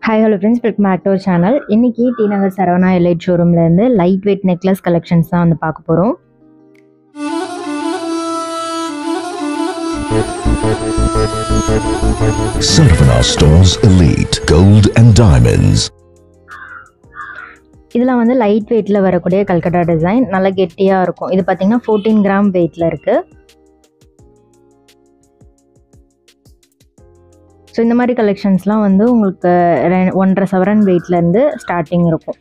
Hi hello friends welcome back to channel இன்னைக்கு T Nagar Saravana elite ஷோரூம்லேருந்து light weight necklace collections தான் வந்து பார்க்க போகிறோம் Sarvana Stores Elite Gold and Diamonds. இதெல்லாம் வந்து லைட் வெயிட்டில் வரக்கூடிய கல்கட்டா டிசைன் நல்லா கெட்டியாக இருக்கும் இது பார்த்தீங்கன்னா ஃபோர்டீன் கிராம் வெயிட்டில் இருக்குது ஸோ இந்த மாதிரி கலெக்ஷன்ஸ்லாம் வந்து உங்களுக்கு ரெ- ஒன்றரை சவரன் வெயிட்லேருந்து ஸ்டார்டிங் இருக்கும்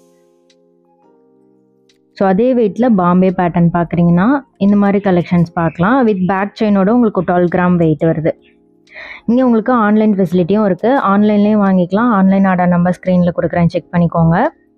ஸோ அதே வெயிட்டில் பாம்பே பேட்டர்ன் பார்க்குறீங்கன்னா இந்த மாதிரி கலெக்ஷன்ஸ் பார்க்கலாம் வித் பேக் செயினோட உங்களுக்கு டுவெல் கிராம் வெயிட் வருது இங்கே உங்களுக்கு ஆன்லைன் ஃபெசிலிட்டியும் இருக்குது ஆன்லைன்லேயும் வாங்கிக்கலாம் ஆன்லைன் ஆர்டர் நம்பர் ஸ்க்ரீனில் கொடுக்குறேன் செக் பண்ணிக்கோங்க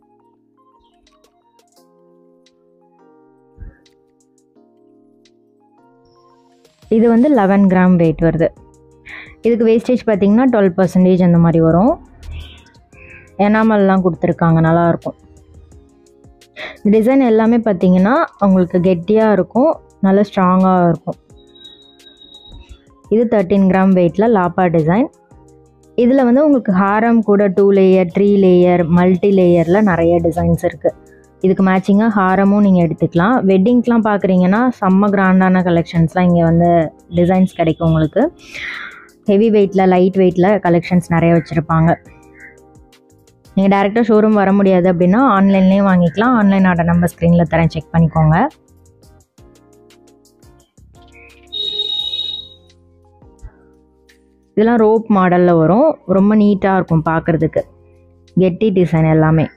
இது வந்து லெவன் கிராம் வெயிட் வருது இதுக்கு வேஸ்டேஜ் பார்த்தீங்கன்னா டுவெல் பர்சன்டேஜ் அந்த மாதிரி வரும் எனாமல்லாம் கொடுத்துருக்காங்க நல்லாயிருக்கும் இந்த டிசைன் எல்லாமே பார்த்தீங்கன்னா உங்களுக்கு கெட்டியாக இருக்கும் நல்ல ஸ்ட்ராங்காக இருக்கும் இது தேர்ட்டீன் கிராம் வெயிட்டில் லாப்பா டிசைன் இதில் வந்து உங்களுக்கு ஹாரம் கூட two layer three layer multi லேயரில் நிறைய டிசைன்ஸ் இருக்குது இதுக்கு மேட்சிங்காக ஹாரமும் நீங்கள் எடுத்துக்கலாம் வெட்டிங்க்கெலாம் பார்க்குறீங்கன்னா செம்ம கிராண்டான கலெக்ஷன்ஸ்லாம் இங்கே வந்து டிசைன்ஸ் கிடைக்கும் உங்களுக்கு ஹெவி வெயிட்டில் லைட் வெயிட்டில் கலெக்ஷன்ஸ் நிறைய வச்சுருப்பாங்க நீங்கள் டேரெக்டாக ஷோரூம் வர முடியாது அப்படின்னா ஆன்லைன்லேயும் வாங்கிக்கலாம் ஆன்லைன் ஆர்டர் நம்பர் ஸ்க்ரீனில் தரேன் செக் பண்ணிக்கோங்க இதெல்லாம் ரோப் மாடலில் வரும் ரொம்ப நீட்டாக இருக்கும் பார்க்குறதுக்கு கெட்டி டிசைன் எல்லாமே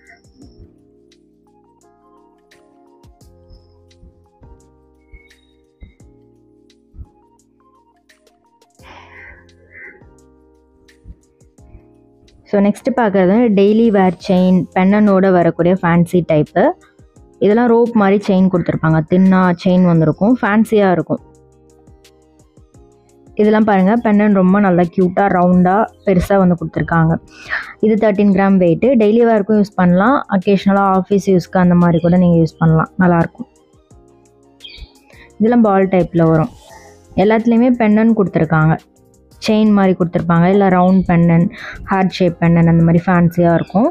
ஸோ நெக்ஸ்ட்டு பார்க்குறது டெய்லி வேர் செயின் பென்னனோட வரக்கூடிய ஃபேன்சி டைப்பு இதெல்லாம் ரோப் மாதிரி செயின் கொடுத்துருப்பாங்க தின்னா செயின் வந்திருக்கும் ஃபேன்சியாக இருக்கும் இதெல்லாம் பாருங்கள் பென்னன் ரொம்ப நல்லா க்யூட்டாக ரவுண்டாக பெருசாக வந்து கொடுத்துருக்காங்க இது தேர்ட்டின் கிராம் வெயிட்டு டெய்லி வேர்க்கும் யூஸ் பண்ணலாம் அக்கேஷ்னலாக ஆஃபீஸ் யூஸ்க்கு அந்த மாதிரி கூட நீங்கள் யூஸ் பண்ணலாம் நல்லாயிருக்கும் இதெல்லாம் பால் டைப்பில் வரும் எல்லாத்துலேயுமே பென்னன் கொடுத்துருக்காங்க செயின் மாதிரி கொடுத்துருப்பாங்க இல்லை ரவுண்ட் பென்னன் ஹார்ட் ஷேப் பென்னன் அந்த மாதிரி ஃபேன்சியாக இருக்கும்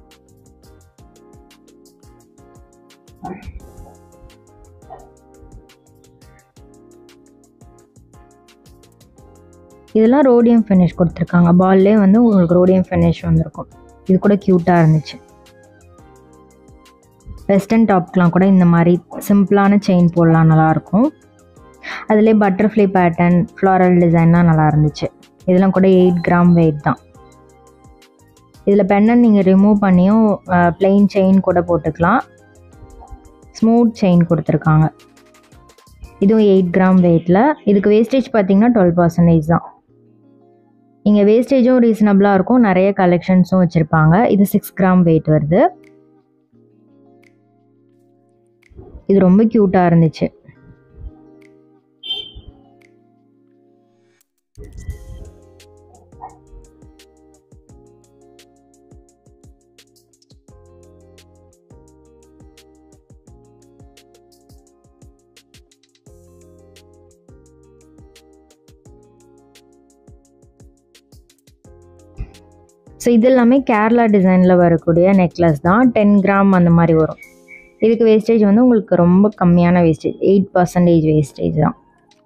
இதெல்லாம் ரோடியம் ஃபினிஷ் கொடுத்துருக்காங்க பால்லே வந்து உங்களுக்கு ரோடியம் ஃபினிஷ் வந்திருக்கும் இது கூட க்யூட்டாக இருந்துச்சு வெஸ்டர்ன் டாப்க்கெலாம் கூட இந்த மாதிரி சிம்பிளான செயின் போடலாம் நல்லாயிருக்கும் அதுலேயே பட்டர்ஃப்ளை பேட்டர்ன் ஃப்ளாரல் டிசைன்லாம் நல்லா இருந்துச்சு இதெல்லாம் கூட எயிட் கிராம் வெயிட் தான் இதில் பெண்ணை நீங்கள் ரிமூவ் பண்ணியும் பிளெயின் செயின் கூட போட்டுக்கலாம் ஸ்மூத் செயின் கொடுத்துருக்காங்க இதுவும் எயிட் கிராம் வெயிட்டில் இதுக்கு வேஸ்டேஜ் பார்த்தீங்கன்னா டுவெல் பர்சன்டேஜ் தான் இங்கே வேஸ்டேஜும் ரீசனபிளாக இருக்கும் நிறைய கலெக்ஷன்ஸும் வச்சுருப்பாங்க இது சிக்ஸ் கிராம் வெயிட் வருது இது ரொம்ப க்யூட்டாக இருந்துச்சு ஸோ இது எல்லாமே கேரளா டிசைனில் வரக்கூடிய நெக்லஸ் தான் டென் கிராம் அந்த மாதிரி வரும் இதுக்கு வேஸ்டேஜ் வந்து உங்களுக்கு ரொம்ப கம்மியான வேஸ்டேஜ் எயிட் பர்சன்டேஜ் வேஸ்டேஜ் தான்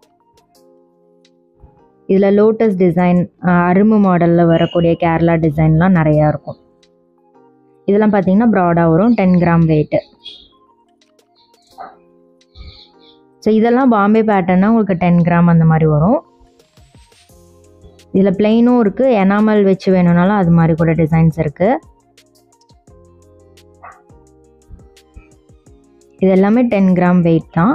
இதில் லோட்டஸ் டிசைன் அரும்பு மாடலில் வரக்கூடிய கேரளா டிசைன்லாம் நிறையா இருக்கும் இதெல்லாம் பார்த்தீங்கன்னா ப்ராடாக வரும் டென் கிராம் வெயிட்டு ஸோ இதெல்லாம் பாம்பே பேட்டர்னா உங்களுக்கு டென் கிராம் அந்த மாதிரி வரும் இதில் பிளெயினும் இருக்குது எனாமல் வச்சு வேணும்னாலும் அது மாதிரி கூட டிசைன்ஸ் இருக்குது இது எல்லாமே டென் கிராம் வெயிட் தான்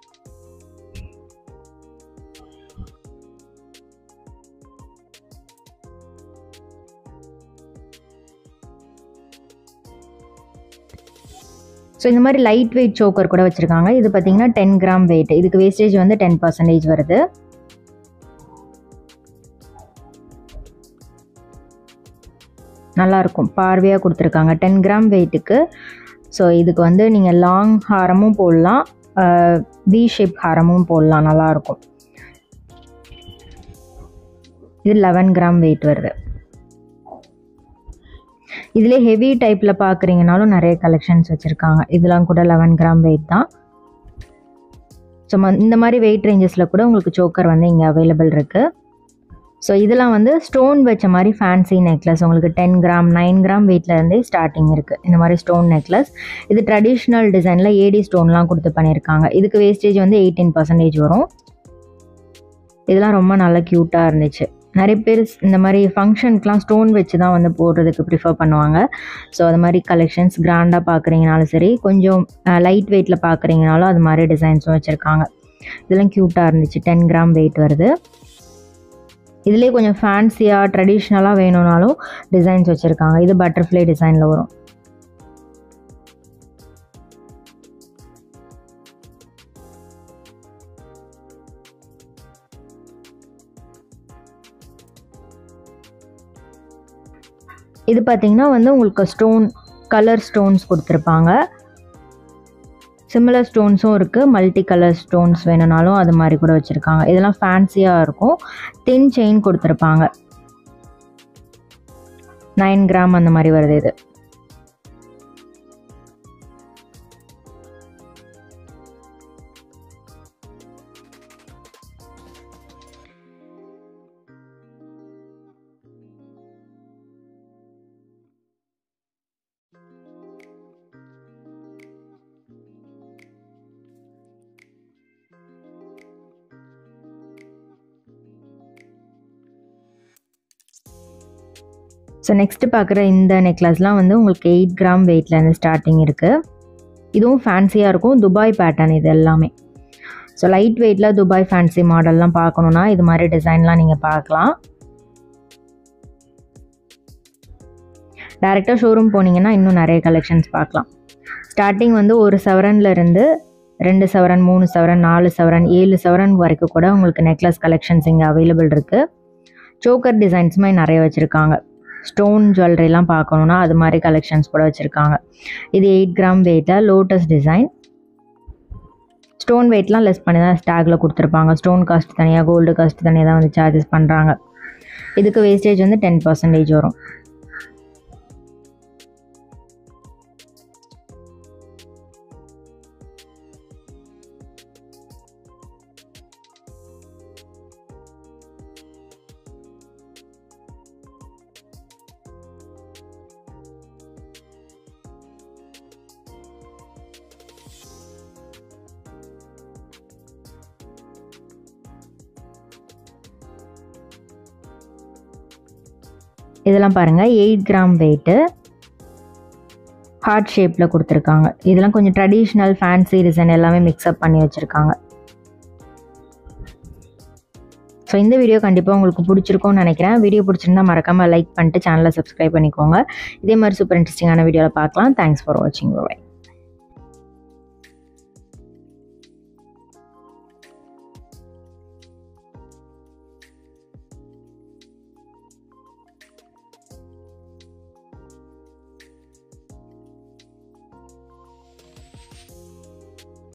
ஸோ இந்த மாதிரி லைட் வெயிட் சோக்கர் கூட வச்சுருக்காங்க இது பார்த்தீங்கன்னா டென் கிராம் வெயிட் இதுக்கு வேஸ்டேஜ் வந்து டென் பர்சன்டேஜ் வருது நல்லாயிருக்கும் பார்வையாக கொடுத்துருக்காங்க டென் கிராம் வெயிட்டுக்கு ஸோ இதுக்கு வந்து நீங்கள் லாங் ஹாரமும் போடலாம் வி ஷேப் ஹாரமும் போடலாம் நல்லாயிருக்கும் இது லெவன் கிராம் வெயிட் வருது இதிலே ஹெவி டைப்பில் பார்க்குறீங்கனாலும் நிறைய கலெக்ஷன்ஸ் வச்சுருக்காங்க இதெல்லாம் கூட லெவன் கிராம் வெயிட் தான் ஸோ இந்த மாதிரி வெயிட் ரேஞ்சஸில் கூட உங்களுக்கு சோக்கர் வந்து இங்கே அவைலபிள் இருக்குது ஸோ இதெல்லாம் வந்து ஸ்டோன் வச்ச மாதிரி ஃபேன்சி நெக்லஸ் உங்களுக்கு டென் கிராம் நைன் கிராம் வெயிட்லேருந்தே ஸ்டார்டிங் இருக்குது இந்த மாதிரி ஸ்டோன் நெக்லஸ் இது ட்ரெடிஷ்னல் டிசைனில் ஏடி ஸ்டோன்லாம் கொடுத்து பண்ணியிருக்காங்க இதுக்கு வேஸ்டேஜ் வந்து எயிட்டீன் பர்சன்டேஜ் வரும் இதெல்லாம் ரொம்ப நல்லா க்யூட்டாக இருந்துச்சு நிறைய பேர் இந்த மாதிரி ஃபங்க்ஷனுக்குலாம் ஸ்டோன் வச்சு தான் வந்து போடுறதுக்கு ப்ரிஃபர் பண்ணுவாங்க ஸோ அது மாதிரி கலெக்ஷன்ஸ் கிராண்டாக பார்க்குறீங்கனாலும் சரி கொஞ்சம் லைட் வெயிட்டில் பார்க்குறீங்கனாலும் அது மாதிரி டிசைன்ஸும் வச்சுருக்காங்க இதெல்லாம் க்யூட்டாக இருந்துச்சு டென் கிராம் வெயிட் வருது இதுலேயே கொஞ்சம் ஃபேன்சியாக ட்ரெடிஷ்னலாக வேணும்னாலும் டிசைன்ஸ் வச்சுருக்காங்க இது பட்டர்ஃப்ளை டிசைனில் வரும் இது பார்த்தீங்கன்னா வந்து உங்களுக்கு ஸ்டோன் கலர் ஸ்டோன்ஸ் கொடுத்துருப்பாங்க சிமிலர் ஸ்டோன்ஸும் இருக்குது மல்டி கலர் ஸ்டோன்ஸ் வேணும்னாலும் அது மாதிரி கூட வச்சுருக்காங்க இதெல்லாம் ஃபேன்சியாக இருக்கும் தின் செயின் கொடுத்துருப்பாங்க நைன் கிராம் அந்த மாதிரி வருது இது ஸோ நெக்ஸ்ட்டு பார்க்குற இந்த நெக்லஸ்லாம் வந்து உங்களுக்கு எயிட் கிராம் வெயிட்லேருந்து ஸ்டார்டிங் இருக்குது இதுவும் ஃபேன்சியாக இருக்கும் துபாய் பேட்டர்ன் இது எல்லாமே ஸோ லைட் வெயிட்டில் துபாய் ஃபேன்சி மாடல்லாம் பார்க்கணுன்னா இது மாதிரி டிசைன்லாம் நீங்கள் பார்க்கலாம் டேரெக்டாக ஷோரூம் போனீங்கன்னா இன்னும் நிறைய கலெக்ஷன்ஸ் பார்க்கலாம் ஸ்டார்டிங் வந்து ஒரு சவரன்ல இருந்து ரெண்டு சவரன் மூணு சவரன் நாலு சவரன் ஏழு சவரன் வரைக்கும் கூட உங்களுக்கு நெக்லஸ் கலெக்ஷன்ஸ் இங்கே அவைலபிள் இருக்குது சோக்கர் டிசைன்ஸுமே நிறைய வச்சுருக்காங்க ஸ்டோன் ஜுவல்லரிலாம் பார்க்கணுன்னா அது மாதிரி கலெக்ஷன்ஸ் கூட வச்சுருக்காங்க இது எயிட் கிராம் வெயிட்டில் லோட்டஸ் டிசைன் ஸ்டோன் வெயிட்லாம் லெஸ் பண்ணி தான் ஸ்டாகில் கொடுத்துருப்பாங்க ஸ்டோன் காஸ்ட் தனியாக கோல்டு காஸ்ட் தனியாக தான் வந்து சார்ஜஸ் பண்ணுறாங்க இதுக்கு வேஸ்டேஜ் வந்து டென் பர்சன்டேஜ் வரும் இதெல்லாம் பாருங்கள் எயிட் கிராம் வெயிட்டு ஹார்ட் ஷேப்பில் கொடுத்துருக்காங்க இதெல்லாம் கொஞ்சம் ட்ரெடிஷ்னல் ஃபேன்சி டிசைன் எல்லாமே மிக்ஸ்அப் பண்ணி வச்சுருக்காங்க ஸோ இந்த வீடியோ கண்டிப்பாக உங்களுக்கு பிடிச்சிருக்கும்னு நினைக்கிறேன் வீடியோ பிடிச்சிருந்தா மறக்காமல் லைக் பண்ணிட்டு சேனலை சப்ஸ்கிரைப் பண்ணிக்கோங்க இதே மாதிரி சூப்பர் இன்ட்ரெஸ்டிங்கான வீடியோவில் பார்க்கலாம் தேங்க்ஸ் ஃபார் வாட்சிங் பாய்